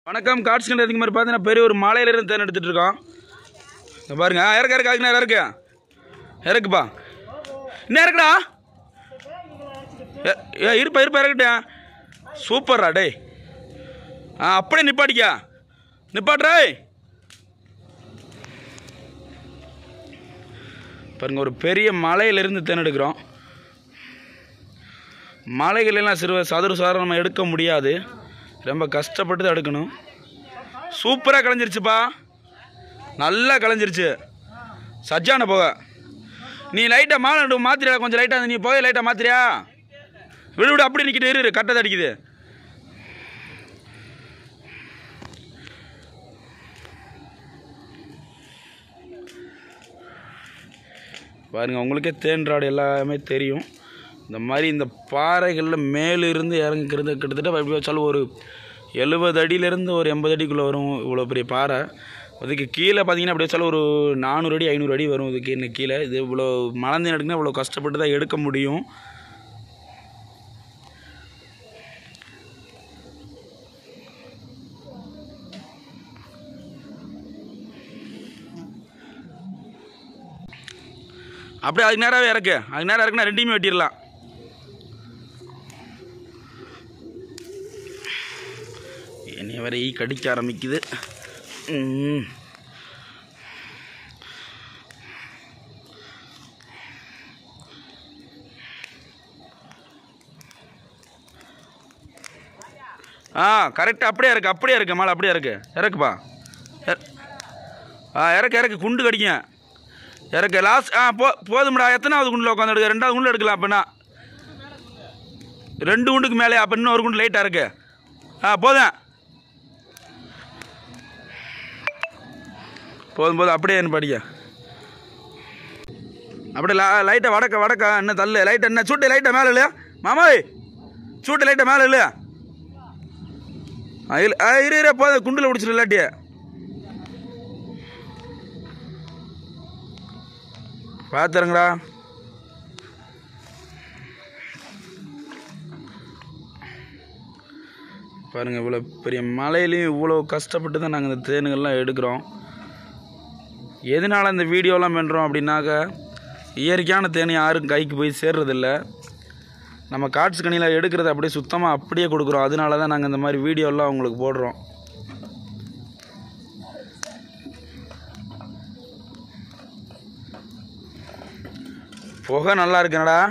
வணக்கம் காட்ஸ் கண்டு அதிக மாதிரி பார்த்தீங்கன்னா பெரிய ஒரு மலையிலிருந்து தேன் எடுத்துகிட்டு இருக்கோம் இங்க பாருங்க ஆ, இறக்கு இறக்கு அதுக்கு நேரம் இறக்கு இறக்குப்பா இன்னும் இறக்குடா ஏ- ஏ இருப்பா இருப்பா இறக்கட்டேன் சூப்பர்ரா டேய் ஆ அப்படியே நிப்பாட்டிக்கா நிப்பாட்றே பாருங்க ஒரு பெரிய மலையிலிருந்து தேன் எடுக்கிறோம் மலைகளெல்லாம் சிறு சதுர சாதாரணமாக எடுக்க முடியாது ரொம்ப கஷ்டப்பட்டு தான் எடுக்கணும் சூப்பராக களைஞ்சிருச்சுப்பா நல்லா களைஞ்சிருச்சு சஜ்ஜான போக நீ லைட்டாக மாலை மாத்திரியா கொஞ்சம் லைட்டாக நீ போய் லைட்டாக மாத்திரியா விடு விடு அப்படி நிற்கிட்டு இரு இரு, கட்டை அடிக்குது பாருங்க உங்களுக்கே தேன்றாடு எல்லாமே தெரியும் இந்த மாதிரி இந்த பாறைகளில் மேலிருந்து இறங்குறது கிட்டத்தட்ட எப்படி வச்சாலும் ஒரு எழுபது அடியிலேருந்து ஒரு எண்பது அடிக்குள்ளே வரும் இவ்வளோ பெரிய பாறை அதுக்கு கீழே பார்த்தீங்கன்னா அப்படி வச்சாலும் ஒரு நானூறு அடி ஐநூறு அடி வரும் இதுக்கு இன்னும் கீழே இது இவ்வளோ மலர்ந்து எடுக்குன்னா இவ்வளோ கஷ்டப்பட்டு தான் எடுக்க முடியும் அப்படியே அதுக்கு நேராகவே இறக்கு அதுக்கு நேரம் இறக்குனா ரெண்டையுமே வெட்டிடலாம் என்னைய வரை ஈ கடிக்க ஆரம்பிக்குது ம். ஆ கரெக்டாக அப்படியே இருக்கு அப்படியே இருக்கு மாலை அப்படியே இருக்கு இறக்குப்பா இற- ஆ இறக்கு இறக்கு குண்டு கடிக்கும் இறக்கு லாஸ்ட் ஆ போ போதும்டா எத்தனாவது குண்டில் உட்காந்து எடுக்க ரெண்டாவது குண்டு எடுக்கலாம் அப்படின்னா ரெண்டு குண்டுக்கு மேலே அப்போ இன்னும் ஒரு குண்டு லைட்டாக இருக்கு ஆ போதும் போதும் போதும் அப்படியே என்ன படிக்க அப்படியே ல லைட்டை வடக்க வடக்க என்ன தள்ளு லைட்டை என்ன சூட்டு லைட்டை மேலே இல்லையா மாமாய் சூட்டு லைட்டை மேலே இல்லையா ஆ இல்ல- ஆ, இரு இரு போதும் குண்டில் பிடிச்சிரு இல்லாட்டியே பார்த்துருங்கடா பாருங்கள் இவ்வளோ பெரிய மலையிலையும் இவ்வளோ கஷ்டப்பட்டு தான் நாங்கள் இந்த தேனுங்கள்லாம் எடுக்கிறோம் எதனால் இந்த வீடியோலாம் பண்ணுறோம் அப்படின்னாக்க இயற்கையான தேன் யாரும் கைக்கு போய் சேர்றதில்ல நம்ம காட்ஸ் கனியில் எடுக்கிறத அப்படியே சுத்தமாக அப்படியே கொடுக்குறோம் அதனால தான் நாங்கள் இந்த மாதிரி வீடியோலாம் உங்களுக்கு போடுறோம் புகை நல்லா இருக்குனடா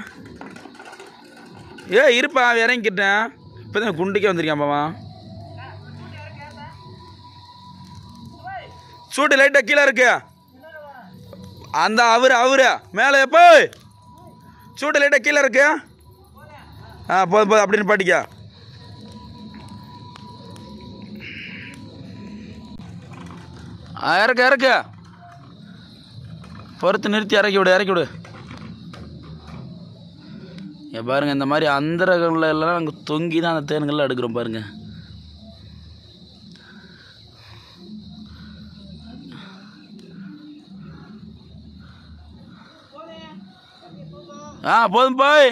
ஏ இருப்பா இறங்கிக்கிட்டேன் இப்போ தான் குண்டுக்கே வந்திருக்கேன் பாவா சூட்டு லைட்டாக கீழே இருக்கு அந்த அவரு அவரு மேலே எப்போ சூட்டு லைட்டாக கீழே இருக்கு ஆ போதும் போதும் அப்படின்னு பாட்டிக்க இறக்க இறக்க பொறுத்து நிறுத்தி இறக்கி விடு இறக்கி விடு இங்க பாருங்க இந்த மாதிரி அந்தரகம்ல எல்லாம் நாங்கள் தொங்கி தான் அந்த தேன்கள்லாம் எடுக்கிறோம் பாருங்க ஆ போதும் போய்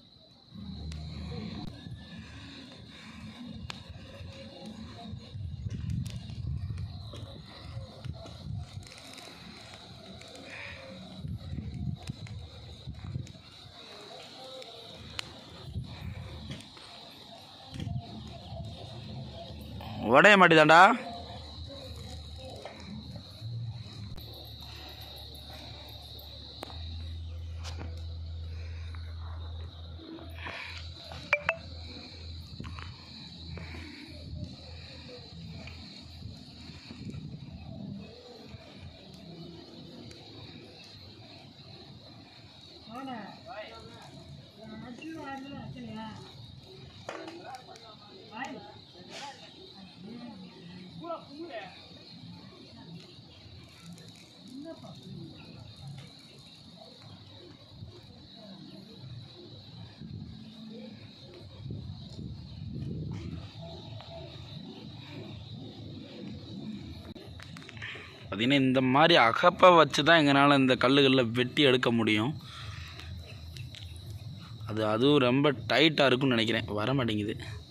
உடைய மாட்டிதாண்டா பார்த்தீங்கன்னா இந்த மாதிரி அகப்பை வச்சு தான் எங்களால் இந்த கல்லுகளில் வெட்டி எடுக்க முடியும் அது அதுவும் ரொம்ப டைட்டாக இருக்கும்னு நினைக்கிறேன் வர மாட்டேங்குது